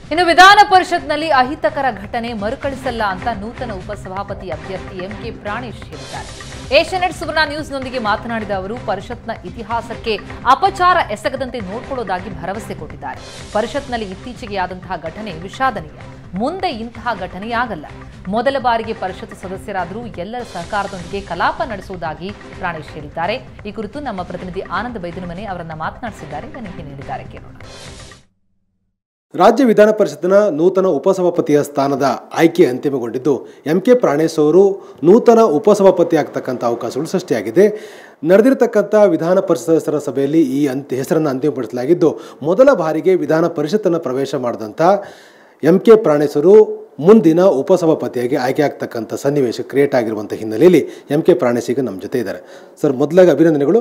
ಇನ್ನು ವಿಧಾನ ಪರಿಷತ್ನಲ್ಲಿ ಅಹಿತಕರ ಘಟನೆ ಮರುಕಳಿಸಲ್ಲ ಅಂತ ನೂತನ ಉಪಸಭಾಪತಿ ಅಭ್ಯರ್ಥಿ ಎಂಕೆ ಪ್ರಾಣೇಶ್ ಹೇಳಿದ್ದಾರೆ ಏಷ್ಯಾನೆಟ್ ಸುವರ್ಣ ನ್ಯೂಸ್ನೊಂದಿಗೆ ಮಾತನಾಡಿದ ಅವರು ಪರಿಷತ್ನ ಇತಿಹಾಸಕ್ಕೆ ಅಪಚಾರ ಎಸಗದಂತೆ ನೋಡಿಕೊಳ್ಳೋದಾಗಿ ಭರವಸೆ ಕೊಟ್ಟಿದ್ದಾರೆ ಪರಿಷತ್ನಲ್ಲಿ ಇತ್ತೀಚೆಗೆ ಆದಂತಹ ಘಟನೆ ವಿಷಾದನೀಯ ಮುಂದೆ ಇಂತಹ ಘಟನೆಯಾಗಲ್ಲ ಮೊದಲ ಬಾರಿಗೆ ಪರಿಷತ್ ಸದಸ್ಯರಾದರೂ ಎಲ್ಲರ ಸಹಕಾರದೊಂದಿಗೆ ಕಲಾಪ ನಡೆಸುವುದಾಗಿ ಪ್ರಾಣೇಶ್ ಹೇಳಿದ್ದಾರೆ ಈ ಕುರಿತು ನಮ್ಮ ಪ್ರತಿನಿಧಿ ಆನಂದ್ ಬೈದನಮನೆ ಅವರನ್ನ ಮಾತನಾಡಿಸಿದ್ದಾರೆ ತನಿಖೆ ನೀಡಿದ್ದಾರೆ ಕೇಳೋಣ ರಾಜ್ಯ ವಿಧಾನ ಪರಿಷತ್ತಿನ ನೂತನ ಉಪಸಭಾಪತಿಯ ಸ್ಥಾನದ ಆಯ್ಕೆ ಅಂತಿಮಗೊಂಡಿದ್ದು ಎಂ ಕೆ ಪ್ರಾಣೇಶ್ ಅವರು ನೂತನ ಉಪಸಭಾಪತಿ ಆಗ್ತಕ್ಕಂಥ ಅವಕಾಶಗಳು ಸೃಷ್ಟಿಯಾಗಿದೆ ನಡೆದಿರತಕ್ಕಂಥ ವಿಧಾನ ಪರಿಷತ್ ಸದಸ್ಯರ ಸಭೆಯಲ್ಲಿ ಈ ಅಂತ್ಯ ಹೆಸರನ್ನು ಅಂತಿಮಪಡಿಸಲಾಗಿದ್ದು ಮೊದಲ ಬಾರಿಗೆ ವಿಧಾನ ಪರಿಷತ್ತನ್ನು ಪ್ರವೇಶ ಮಾಡಿದಂಥ ಎಂ ಕೆ ಪ್ರಾಣೇಶ್ವರು ಮುಂದಿನ ಉಪಸಭಾಪತಿಯಾಗಿ ಆಯ್ಕೆ ಆಗ್ತಕ್ಕಂಥ ಸನ್ನಿವೇಶ ಕ್ರಿಯೇಟ್ ಆಗಿರುವಂಥ ಹಿನ್ನೆಲೆಯಲ್ಲಿ ಎಂ ಕೆ ಪ್ರಾಣೇಶ್ ಈಗ ನಮ್ಮ ಜೊತೆ ಇದ್ದಾರೆ ಸರ್ ಮೊದಲಾಗಿ ಅಭಿನಂದನೆಗಳು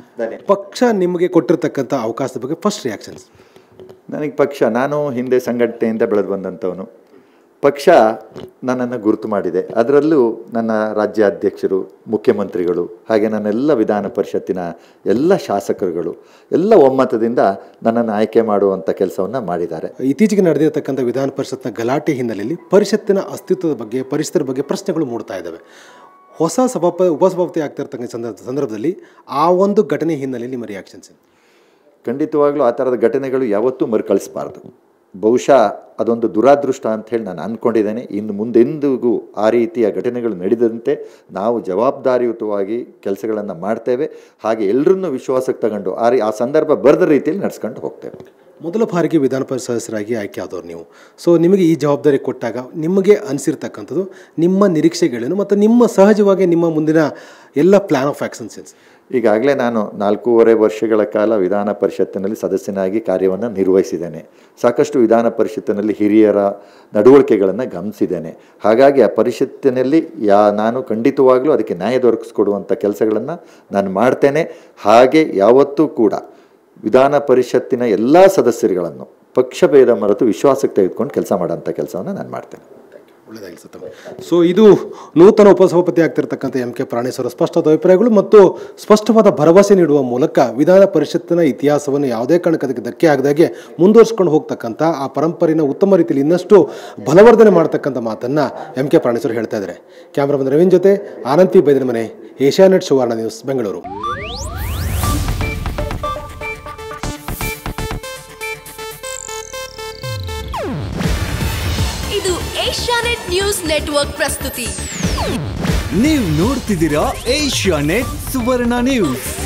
ಪಕ್ಷ ನಿಮಗೆ ಕೊಟ್ಟಿರ್ತಕ್ಕಂಥ ಅವಕಾಶದ ಬಗ್ಗೆ ಫಸ್ಟ್ ರಿಯಾಕ್ಷನ್ಸ್ ನನಗೆ ಪಕ್ಷ ನಾನು ಹಿಂದೆ ಸಂಘಟನೆಯಿಂದ ಬೆಳೆದು ಬಂದಂಥವನು ಪಕ್ಷ ನನ್ನನ್ನು ಗುರುತು ಮಾಡಿದೆ ಅದರಲ್ಲೂ ನನ್ನ ರಾಜ್ಯಾಧ್ಯಕ್ಷರು ಮುಖ್ಯಮಂತ್ರಿಗಳು ಹಾಗೆ ನನ್ನೆಲ್ಲ ವಿಧಾನ ಪರಿಷತ್ತಿನ ಎಲ್ಲ ಶಾಸಕರುಗಳು ಎಲ್ಲ ಒಮ್ಮತದಿಂದ ನನ್ನನ್ನು ಆಯ್ಕೆ ಮಾಡುವಂಥ ಕೆಲಸವನ್ನು ಮಾಡಿದ್ದಾರೆ ಇತ್ತೀಚೆಗೆ ನಡೆದಿರತಕ್ಕಂಥ ವಿಧಾನ ಪರಿಷತ್ನ ಗಲಾಟೆ ಹಿನ್ನೆಲೆಯಲ್ಲಿ ಪರಿಷತ್ತಿನ ಅಸ್ತಿತ್ವದ ಬಗ್ಗೆ ಪರಿಷತ್ತರ ಬಗ್ಗೆ ಪ್ರಶ್ನೆಗಳು ಮೂಡ್ತಾ ಇದ್ದಾವೆ ಹೊಸ ಸಭಾಪ ಉಪಸಭಾಪತಿ ಆಗ್ತಿರ್ತಕ್ಕಂಥ ಸಂದರ್ಭ ಸಂದರ್ಭದಲ್ಲಿ ಆ ಒಂದು ಘಟನೆ ಹಿನ್ನೆಲೆಯಲ್ಲಿ ನಿಮ್ಮ ರಿಯಾಕ್ಷನ್ಸ್ ಖಂಡಿತವಾಗ್ಲೂ ಆ ಥರದ ಘಟನೆಗಳು ಯಾವತ್ತೂ ಮರುಕಳಿಸಬಾರ್ದು ಬಹುಶಃ ಅದೊಂದು ದುರಾದೃಷ್ಟ ಅಂತ ಹೇಳಿ ನಾನು ಅಂದ್ಕೊಂಡಿದ್ದೇನೆ ಇನ್ನು ಮುಂದೆಂದಿಗೂ ಆ ರೀತಿಯ ಘಟನೆಗಳು ನಡೆದಂತೆ ನಾವು ಜವಾಬ್ದಾರಿಯುತವಾಗಿ ಕೆಲಸಗಳನ್ನು ಮಾಡ್ತೇವೆ ಹಾಗೆ ಎಲ್ಲರನ್ನೂ ವಿಶ್ವಾಸಕ್ಕೆ ತಗೊಂಡು ಆ ರೀ ಆ ಸಂದರ್ಭ ಬರೆದ ರೀತಿಯಲ್ಲಿ ನಡ್ಸ್ಕೊಂಡು ಹೋಗ್ತೇವೆ ಮೊದಲ ಬಾರಿಗೆ ವಿಧಾನ ಪರಿಷತ್ ಸದಸ್ಯರಾಗಿ ಆಯ್ಕೆ ಆದವರು ನೀವು ಸೊ ನಿಮಗೆ ಈ ಜವಾಬ್ದಾರಿ ಕೊಟ್ಟಾಗ ನಿಮಗೆ ಅನಿಸಿರ್ತಕ್ಕಂಥದ್ದು ನಿಮ್ಮ ನಿರೀಕ್ಷೆಗಳೇನು ಮತ್ತು ನಿಮ್ಮ ಸಹಜವಾಗಿ ನಿಮ್ಮ ಮುಂದಿನ ಎಲ್ಲ ಪ್ಲ್ಯಾನ್ ಆಫ್ ಆ್ಯಕ್ಷನ್ಸ್ ಏನು ಈಗಾಗಲೇ ನಾನು ನಾಲ್ಕೂವರೆ ವರ್ಷಗಳ ಕಾಲ ವಿಧಾನ ಪರಿಷತ್ತಿನಲ್ಲಿ ಸದಸ್ಯನಾಗಿ ಕಾರ್ಯವನ್ನು ನಿರ್ವಹಿಸಿದ್ದೇನೆ ಸಾಕಷ್ಟು ವಿಧಾನ ಪರಿಷತ್ತಿನಲ್ಲಿ ಹಿರಿಯರ ನಡವಳಿಕೆಗಳನ್ನು ಗಮನಿಸಿದ್ದೇನೆ ಹಾಗಾಗಿ ಆ ಪರಿಷತ್ತಿನಲ್ಲಿ ಯಾ ನಾನು ಖಂಡಿತವಾಗಲೂ ಅದಕ್ಕೆ ನ್ಯಾಯ ದೊರಕಿಸ್ಕೊಡುವಂಥ ಕೆಲಸಗಳನ್ನು ನಾನು ಮಾಡ್ತೇನೆ ಹಾಗೆ ಯಾವತ್ತೂ ಕೂಡ ವಿಧಾನ ಪರಿಷತ್ತಿನ ಎಲ್ಲ ಸದಸ್ಯರುಗಳನ್ನು ಪಕ್ಷಭೇದ ಮರೆತು ವಿಶ್ವಾಸಕ್ಕೆ ತೆಗೆದುಕೊಂಡು ಕೆಲಸ ಮಾಡೋಂಥ ಕೆಲಸವನ್ನು ನಾನು ಮಾಡ್ತೇನೆ ಒಳ್ಳೆಯದಾಗಿ ಸತ್ತಮ್ಮ ಸೊ ಇದು ನೂತನ ಉಪಸಭಾಪತಿ ಆಗ್ತಿರ್ತಕ್ಕಂಥ ಎಂ ಕೆ ಪ್ರಾಣೇಶ್ವರ ಸ್ಪಷ್ಟವಾದ ಅಭಿಪ್ರಾಯಗಳು ಮತ್ತು ಸ್ಪಷ್ಟವಾದ ಭರವಸೆ ನೀಡುವ ಮೂಲಕ ವಿಧಾನ ಪರಿಷತ್ತಿನ ಇತಿಹಾಸವನ್ನು ಯಾವುದೇ ಕಾರಣಕ್ಕೆ ಅದಕ್ಕೆ ಧಕ್ಕೆ ಆಗದಾಗೆ ಮುಂದುವರಿಸ್ಕೊಂಡು ಹೋಗ್ತಕ್ಕಂಥ ಆ ಪರಂಪರೆನ ಉತ್ತಮ ರೀತಿಯಲ್ಲಿ ಇನ್ನಷ್ಟು ಬಲವರ್ಧನೆ ಮಾಡ್ತಕ್ಕಂಥ ಮಾತನ್ನು ಎಂ ಕೆ ಪ್ರಾಣೇಶ್ವರ ಹೇಳ್ತಾ ಇದ್ದಾರೆ ಕ್ಯಾಮ್ರಾಮನ್ ರವೀನ್ ಜೊತೆ ಆನಂದ್ ಪಿ ಬೈದನ ಮನೆ ಏಷ್ಯಾನೆಟ್ ಸುವರ್ಣ ನ್ಯೂಸ್ ಬೆಂಗಳೂರು ಇದು ಏಷ್ಯಾನೆಟ್ ನ್ಯೂಸ್ ನೆಟ್ವರ್ಕ್ ಪ್ರಸ್ತುತಿ ನೀವು ನೋಡ್ತಿದ್ದೀರಾ ಏಷ್ಯಾ ನೆಟ್ ಸುವರ್ಣ ನ್ಯೂಸ್